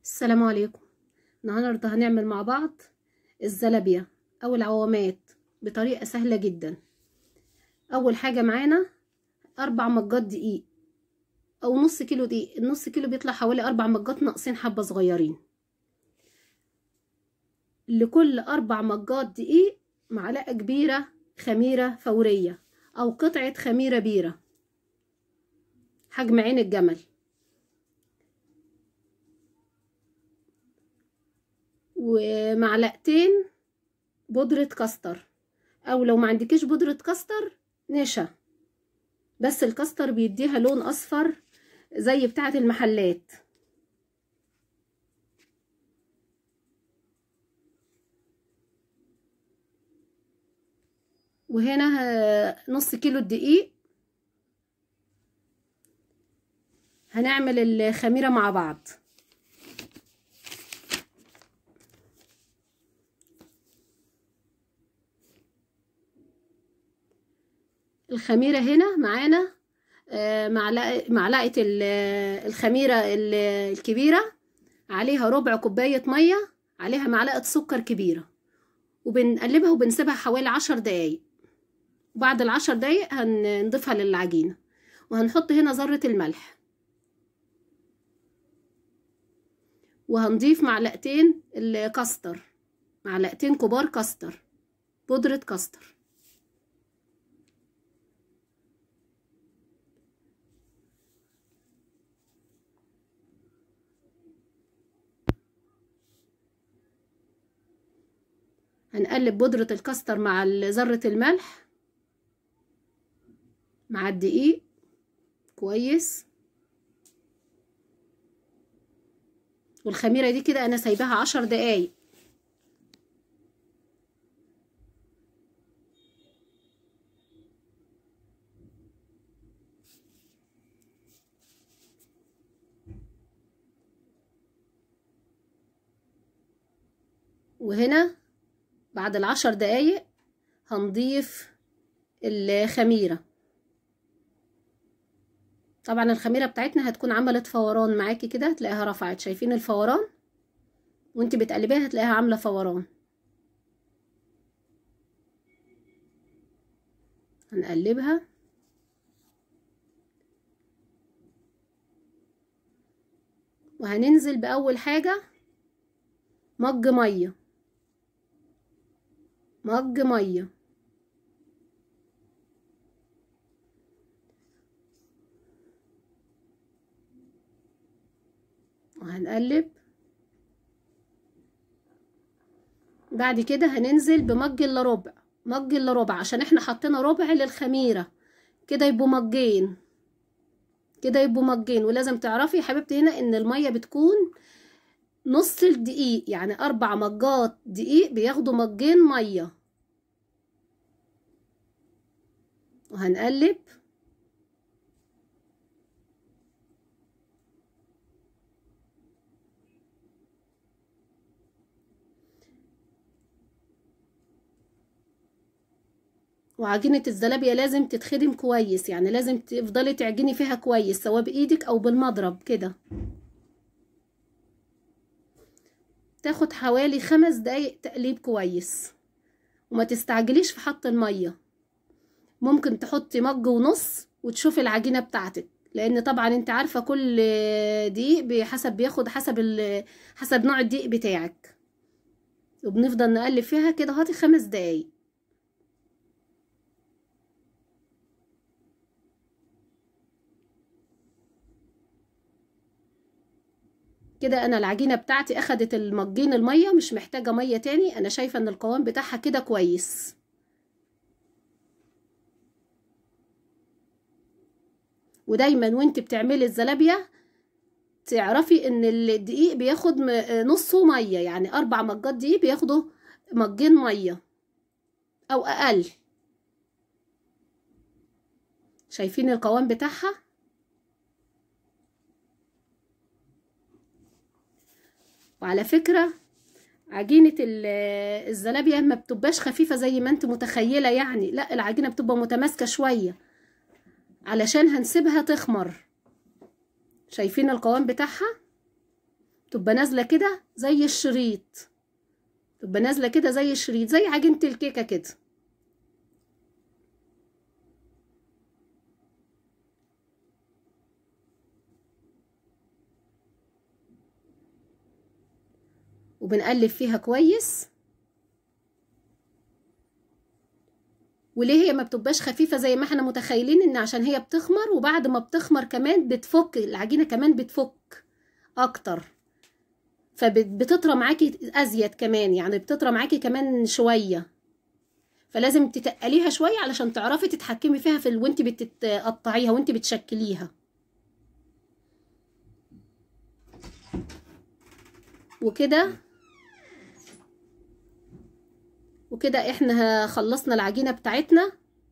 السلام عليكم النهارده هنعمل مع بعض الزلابية او العوامات بطريقة سهلة جدا اول حاجة معانا اربع مجات دقيق او نص كيلو دقيق النص كيلو بيطلع حوالي اربع مجات ناقصين حبة صغيرين لكل اربع مجات دقيق معلقة كبيرة خميرة فورية او قطعة خميرة بيرة حجم عين الجمل ومعلقتين بودرة كاستر او لو ما عندكيش بودرة كاستر نشا بس الكاستر بيديها لون اصفر زي بتاعة المحلات وهنا نص كيلو الدقيق هنعمل الخميرة مع بعض الخميرة هنا معانا معلقة معلقة الخميرة الكبيرة عليها ربع كوباية مية عليها معلقة سكر كبيرة وبنقلبها وبنسيبها حوالي عشر دقايق وبعد العشر دقايق هنضيفها للعجينة وهنحط هنا ذرة الملح وهنضيف معلقتين الكاستر معلقتين كبار كاستر بودرة كاستر هنقلب بودرة الكاستر مع ذرة الملح مع الدقيق كويس والخميرة دي كده انا سايباها عشر دقايق وهنا بعد العشر دقايق هنضيف الخميرة طبعا الخميرة بتاعتنا هتكون عملت فوران معاكي كده هتلاقيها رفعت شايفين الفوران وانت بتقلبيها هتلاقيها عاملة فوران هنقلبها وهننزل بأول حاجة مج ميه مج ميه وهنقلب بعد كده هننزل بمج الا ربع مج الا ربع عشان احنا حطينا ربع للخميره كده يبقوا مجين كده يبقوا مجين ولازم تعرفي يا حبيبتي هنا ان الميه بتكون نص الدقيق يعني اربع مجات دقيق بياخدوا مجين ميه وهنقلب وعجينة الزلابية لازم تتخدم كويس يعني لازم تفضلي تعجني فيها كويس سواء بإيدك أو بالمضرب كده تاخد حوالي خمس دقايق تقليب كويس وما تستعجليش في حط المية ممكن تحطي مج ونص وتشوفي العجينة بتاعتك لان طبعا انت عارفة كل دقيق بحسب بياخد حسب حسب نوع الدقيق بتاعك وبنفضل نقلب فيها كده هاتي خمس دقايق كده انا العجينة بتاعتي اخدت المجين المية مش محتاجة مية تاني انا شايفة ان القوام بتاعها كده كويس ودايما وانت بتعملي الزلابية تعرفي ان الدقيق بياخد نصه مية يعني اربع مجات دقيق بياخدوا مجين مية او اقل شايفين القوام بتاعها وعلى فكرة عجينة الزلابية ما بتبقاش خفيفة زي ما انت متخيلة يعني لا العجينة بتبقى متماسكة شوية علشان هنسيبها تخمر شايفين القوام بتاعها تبقى نازله كده زي الشريط تبقى نازله كده زي الشريط زي عجينه الكيكه كده وبنقلب فيها كويس وليه هي ما بتبقاش خفيفة زي ما احنا متخيلين ان عشان هي بتخمر وبعد ما بتخمر كمان بتفك العجينة كمان بتفك اكتر فبتطرى معاكي ازيد كمان يعني بتطرى معاكي كمان شوية فلازم تتقليها شوية علشان تعرفي تتحكمي فيها في ال... وانت بتقطعيها وانت بتشكليها وكده وكده احنا خلصنا العجينة بتاعتنا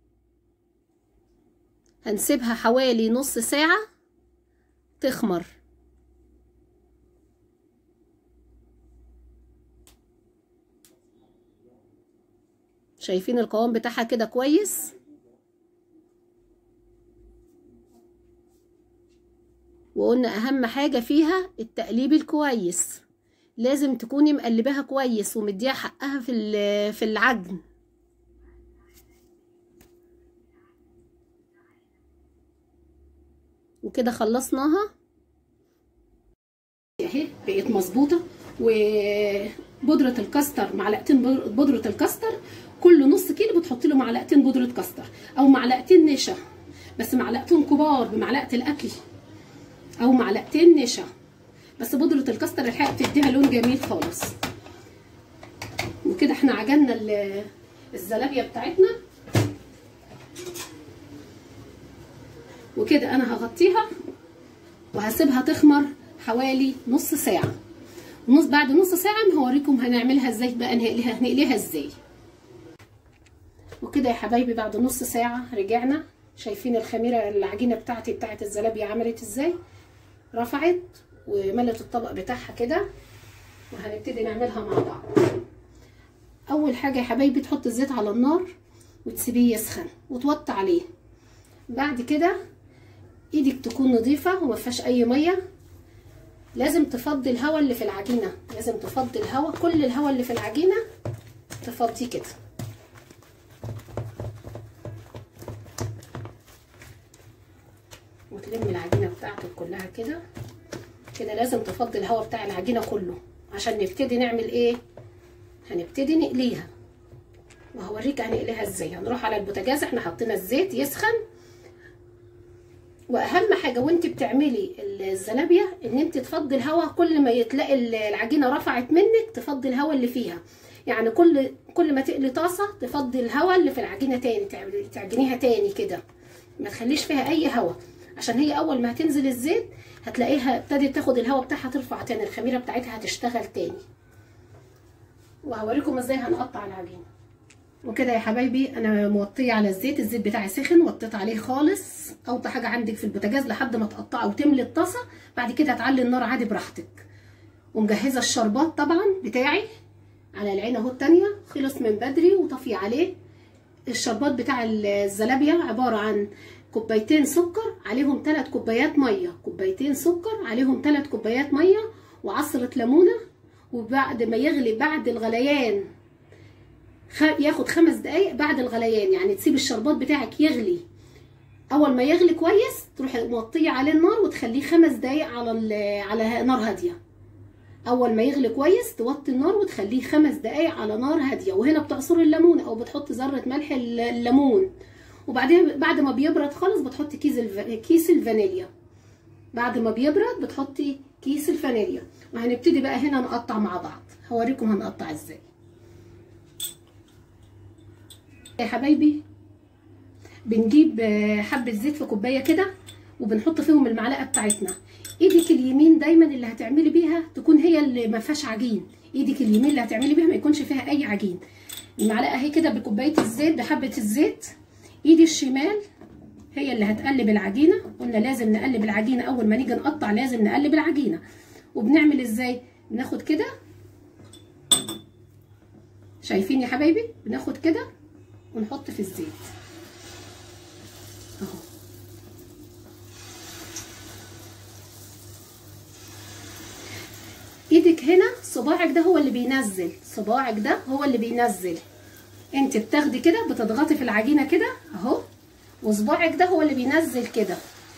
هنسيبها حوالي نص ساعة تخمر شايفين القوام بتاعها كده كويس وقلنا اهم حاجة فيها التقليب الكويس لازم تكوني مقلباها كويس ومديها حقها في في العجن وكده خلصناها اهي بقت مظبوطه وبودره الكاستر معلقتين بودره الكاستر كل نص كيلو بتحطي له معلقتين بودره كاستر او معلقتين نشا بس معلقتين كبار بمعلقه الاكل او معلقتين نشا بس بودرة الكاستر الحقيقة بتديها لون جميل خالص وكده احنا عجلنا الزلابية بتاعتنا وكده انا هغطيها وهسيبها تخمر حوالي نص ساعة ونص بعد نص ساعة هوريكم هنعملها ازاي بقى نقليها هنقليها ازاي وكده يا حبايبي بعد نص ساعة رجعنا شايفين الخميرة العجينة بتاعتي بتاعت الزلابية عملت ازاي رفعت وملت الطبق بتاعها كده وهنبتدي نعملها مع بعض اول حاجه يا حبايبي تحط الزيت على النار وتسيبيه يسخن وتوطي عليه بعد كده ايدك تكون نظيفه وما فيهاش اي ميه لازم تفضي الهواء اللي في العجينه لازم تفضي الهواء كل الهواء اللي في العجينه تفضيه كده وتلم العجينه بتاعتك كلها كده كده لازم تفضي الهواء بتاع العجينه كله عشان نبتدي نعمل ايه هنبتدي نقليها وهوريك هنقليها ازاي هنروح على البوتاجاز احنا حطينا الزيت يسخن واهم حاجه وانت بتعملي الزلابيه ان انت تفضي الهواء كل ما تلاقي العجينه رفعت منك تفضي الهواء اللي فيها يعني كل كل ما تقلي طاسه تفضي الهواء اللي في العجينه تاني تعجنيها تاني كده ما تخليش فيها اي هواء عشان هي اول ما هتنزل الزيت هتلاقيها ابتدت تاخد الهواء بتاعها ترفع تاني الخميره بتاعتها هتشتغل تاني وهوريكم ازاي هنقطع العجينه وكده يا حبايبي انا موطيه على الزيت الزيت بتاعي سخن وطيت عليه خالص اوطى حاجه عندك في البوتاجاز لحد ما تقطعه وتملي الطاسه بعد كده هتعلي النار عادي براحتك ومجهزه الشربات طبعا بتاعي على العين اهو التانيه خلص من بدري وطفي عليه الشربات بتاع الزلابيه عباره عن كوبايتين سكر عليهم 3 كوبايات ميه كوبايتين سكر عليهم 3 كوبايات ميه وعصره ليمونه وبعد ما يغلي بعد الغليان ياخد خمس دقايق بعد الغليان يعني تسيب الشربات بتاعك يغلي اول ما يغلي كويس تروحي موطيه عليه النار وتخليه خمس دقايق على على نار هاديه اول ما يغلي كويس توطي النار وتخليه خمس دقايق على نار هاديه وهنا بتعصر الليمون او بتحط ذره ملح الليمون وبعدين بعد ما بيبرد خالص بتحطي كيس الف... كيس الفانيليا بعد ما بيبرد بتحطي كيس الفانيليا وهنبتدي بقى هنا نقطع مع بعض هوريكم هنقطع ازاي يا حبايبي بنجيب حبة زيت في كوباية كده وبنحط فيهم المعلقة بتاعتنا ايدك اليمين دايما اللي هتعملي بيها تكون هي اللي ما فيهاش عجين ايدك اليمين اللي هتعملي بيها ما يكونش فيها اي عجين المعلقة اهي كده بكوباية الزيت بحبة الزيت ايدي الشمال هي اللي هتقلب العجينه قلنا لازم نقلب العجينه اول ما نيجي نقطع لازم نقلب العجينه وبنعمل ازاي بناخد كده شايفين يا حبايبي بناخد كده ونحط في الزيت اهو ايدك هنا صباعك ده هو اللي بينزل صباعك ده هو اللي بينزل انت بتاخدي كده بتضغطي في العجينه كده اهو وصباعك ده هو اللي بينزل كده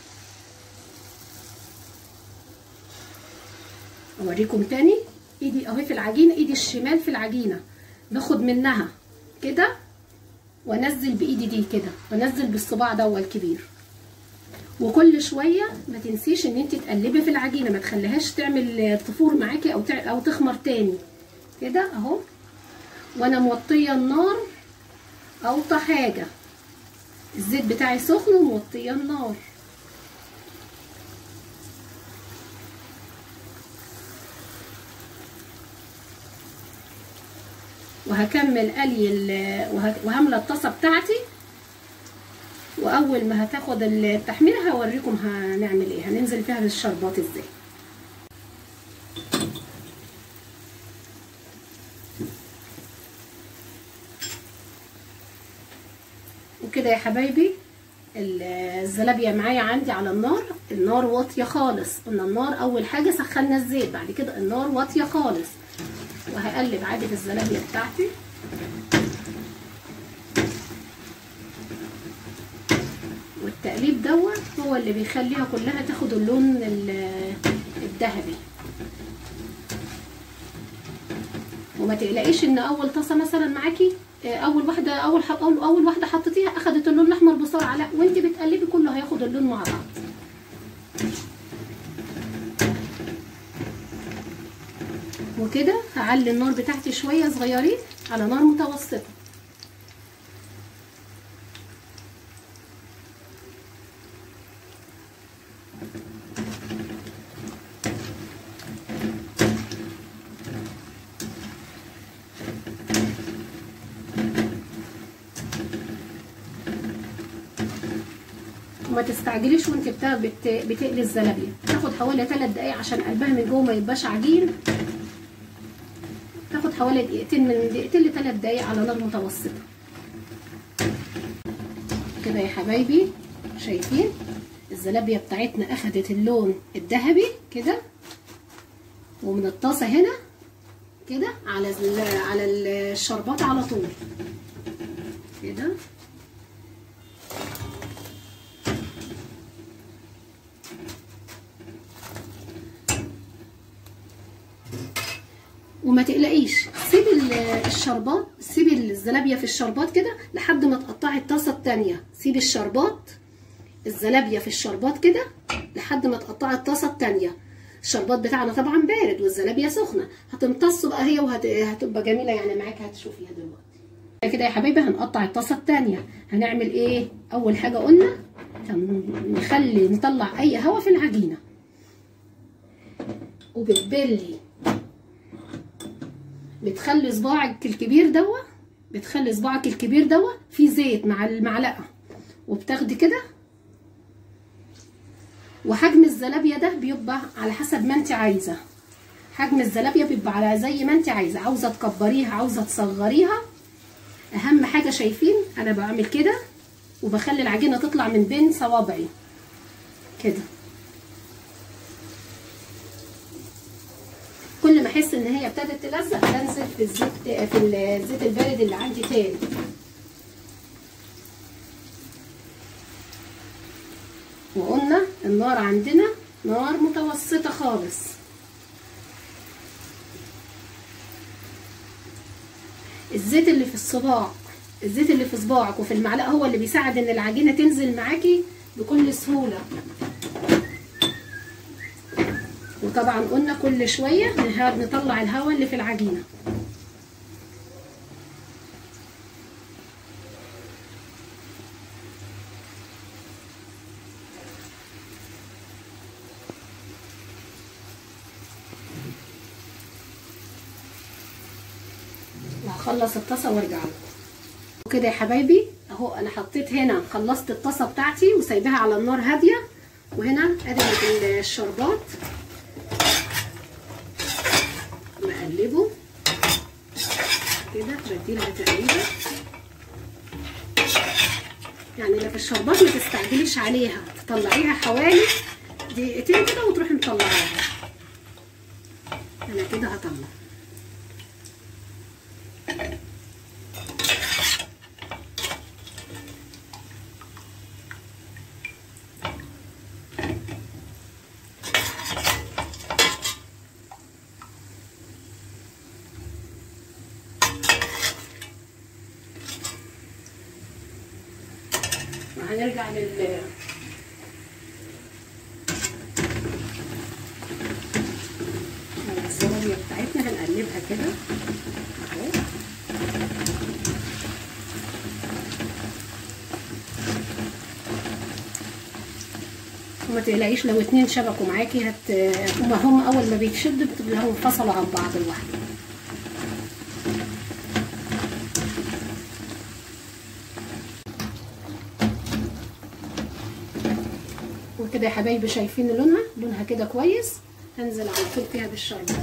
اوريكم تاني ايدي اهي في العجينه ايدي الشمال في العجينه باخد منها كده وانزل بايدي دي كده وانزل بالصباع ده الكبير وكل شويه ما تنسيش ان انت تقلبي في العجينه ما تخليهاش تعمل طفور معاكي او تع... او تخمر تاني كده اهو وانا موطيه النار اوطى حاجه الزيت بتاعي سخن وموطيه النار وهكمل قلي وهملى الطاسه بتاعتي واول ما هتاخد التحميره هوريكم هنعمل ايه هننزل فيها بالشربات ازاي وكده يا حبايبي الزلابيه معايا عندي على النار النار واطيه خالص قلنا النار اول حاجه سخنا الزيت بعد كده النار واطيه خالص وهقلب عادي في الزلابيه بتاعتي والتقليب دوت هو اللي بيخليها كلها تاخد اللون الذهبي وما تقلقيش ان اول طاسه مثلا معاكي اول واحده اول اول اول واحده حطيتيها اخدت اللون الاحمر بسرعه لا وانت بتقلبي كله هياخد اللون مع بعض وكده هعلي النار بتاعتي شويه صغيرين على نار متوسطه وما تستعجليش وانت بتقلي الزلابيه تاخد حوالي 3 دقايق عشان قلبها من جوه ما يبقاش عجين تاخد حوالي دقيقتين من دقيقتين لثلاث دقايق على نار متوسطه كده يا حبايبي شايفين الزلابيه بتاعتنا اخدت اللون الذهبي كده ومن الطاسه هنا كده على على الشربات على طول كده وما تقلقيش سيبي الشربات سيبي الزلابيه في الشربات كده لحد ما تقطعي الطاسه التانية سيبي الشربات الزلابيه في الشربات كده لحد ما تقطعي الطاسه التانية الشربات بتاعنا طبعا بارد والزلابيه سخنه هتمتص بقى هي وهتبقى جميله يعني معاكي هتشوفيها دلوقتي كده يا حبايبي هنقطع الطاسه التانية هنعمل ايه اول حاجه قلنا نخلي نطلع اي هواء في العجينه وبتبلي بتخلي صباعك الكبير دوا بتخلي صباعك الكبير دوا فيه زيت مع المعلقه وبتاخدي كده وحجم الزلابيه ده بيبقى على حسب ما انت عايزه حجم الزلابيه بيبقى على زي ما انت عايزه عاوزه تكبريها عاوزه تصغريها اهم حاجه شايفين انا بعمل كده وبخلي العجينه تطلع من بين صوابعي كده كل ما احس ان هي ابتدت تلزق بنزل في الزيت في الزيت البارد اللي عندي تاني وقلنا النار عندنا نار متوسطه خالص الزيت اللي في الصباع الزيت اللي في صباعك وفي المعلقه هو اللي بيساعد ان العجينه تنزل معاكي بكل سهوله وطبعا قلنا كل شويه نطلع الهواء اللي في العجينه وهخلص الطاسه وارجع لكم وكده يا حبايبي اهو انا حطيت هنا خلصت الطاسه بتاعتي وسايباها على النار هاديه وهنا ادي الشربات بقلبه كده بديلها تقريبا يعني اللي في الشربات ما تستعجليش عليها تطلعيها حوالي دقيقتين كده وتروحي مطلعاها انا كده هطلع وهنرجع لل الزبادية بتاعتنا هنقلبها كده اهو وما تقلقيش لو اتنين شبكوا معاكي هت هما هم اول ما بيتشدوا بتلاقيهم انفصلوا عن بعض لوحدهم وكده يا حبايبي شايفين لونها لونها كده كويس هنزل على طول فيها بالشربات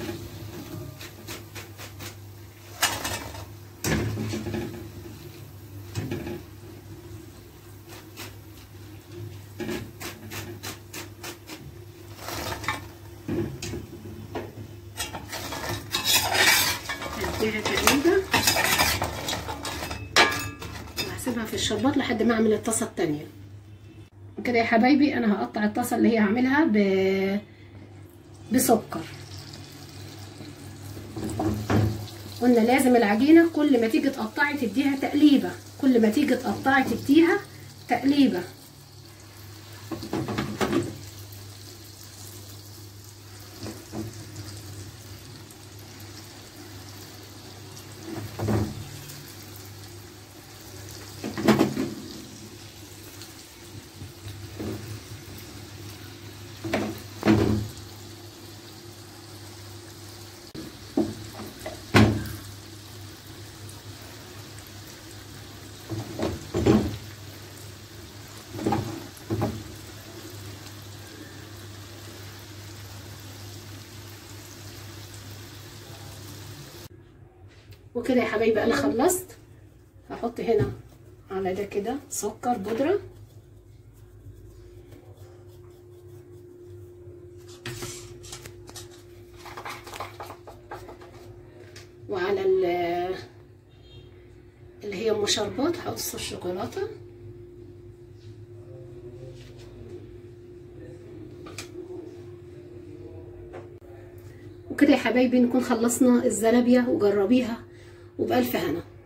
هديها تقليبه وهسيبها في الشربات لحد ما اعمل الطاسه التانيه كده يا حبايبي انا هقطع الطاسه اللي هي هعملها ب... بسكر قلنا لازم العجينه كل ما تيجي تقطعي تديها تقليبه كل ما تيجي تقطعي تديها تقليبه وكده يا حبايبي انا خلصت هحط هنا على ده كده سكر بودره وعلى اللي هي المشربات هحط صوص الشوكولاته وكده يا حبايبي نكون خلصنا الزلابيه وجربيها وبألف هنا